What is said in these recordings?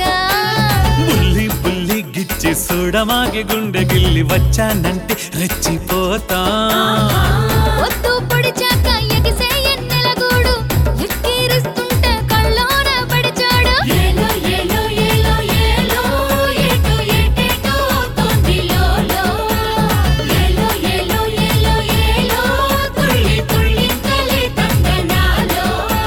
పోతా బుల్లి బుల్లి గిచ్చి చూడమాగి గుండె గిల్లి వచ్చానంటే రెచ్చిపోతా వద్దు పొడిచాక ఎగిసే ఎన్నెల గూడు ఎక్కిరిస్తుంటే కళ్ళోన పడి చూడు ఏలో ఏలో ఏలో ఏలో ఏటో ఏటేటో తోంది లోలో ఏలో ఏలో ఏలో ఏలో తుళ్ళి తుళ్ళి కలి తందనాలో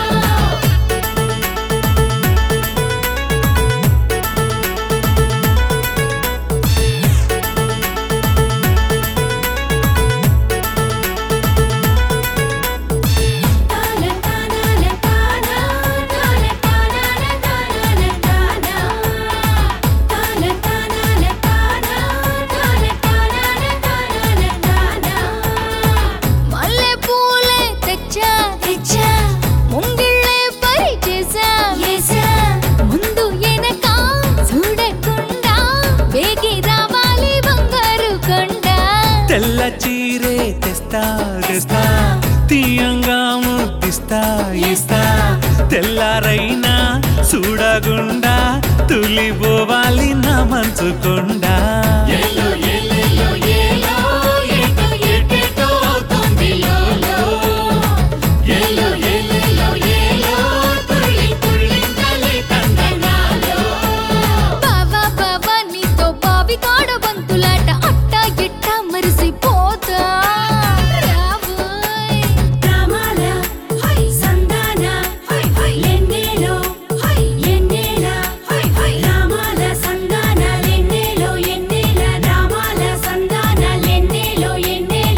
మల్లె పూలే తెచ్చా తెచ్చా ముంగిళ్ళే పరిచేసా ఏసా ముందు వెనక చూడకుండా వేగి రావాలి బంగారు కొండ తెల్ల చీరే తెస్తా తెస్తా తీయంగా ముద్దిస్తా ఇస్తా తెల్లారైనా చూడగుండా తులిపోవాలి నా మంచుకుండా ఏలో ఏలేలో ఏలో ఏటో ఏటేటో తొంది లోలో ఏలో ఏలేలో ఏలో తుళ్ళి తుళ్ళి తల్లి తందనాలో బావా బావా నీతో బావి కాడ బంతులాట అట్టా ఇట్ట మరిసిపోతా రావోయ్ రామాల హై సందాన హై హై ఎన్నేలో హై ఎన్నేల హై హై రామాల సందాన ఎన్నేలో ఎన్నేల రామాల సందాన ఎన్నేలో ఎన్నేల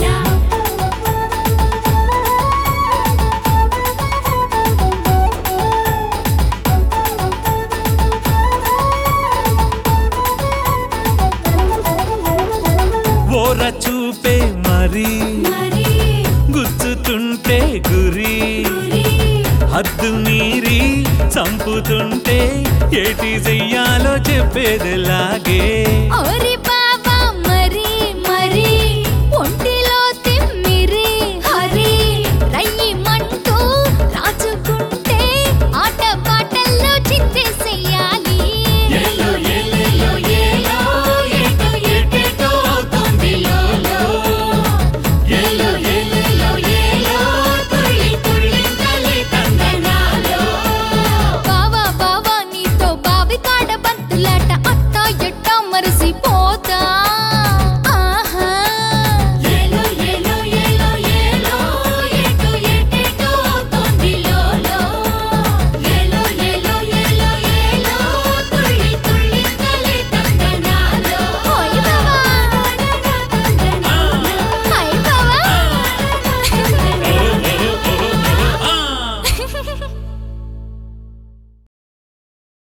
ఓర చూపే మరి మరి గుచ్చుతుంటే గురి గురి హద్దు మీరి చంపుతుంటే ఏటి చెయ్యాలో చెప్పేదిలాగే ఓరి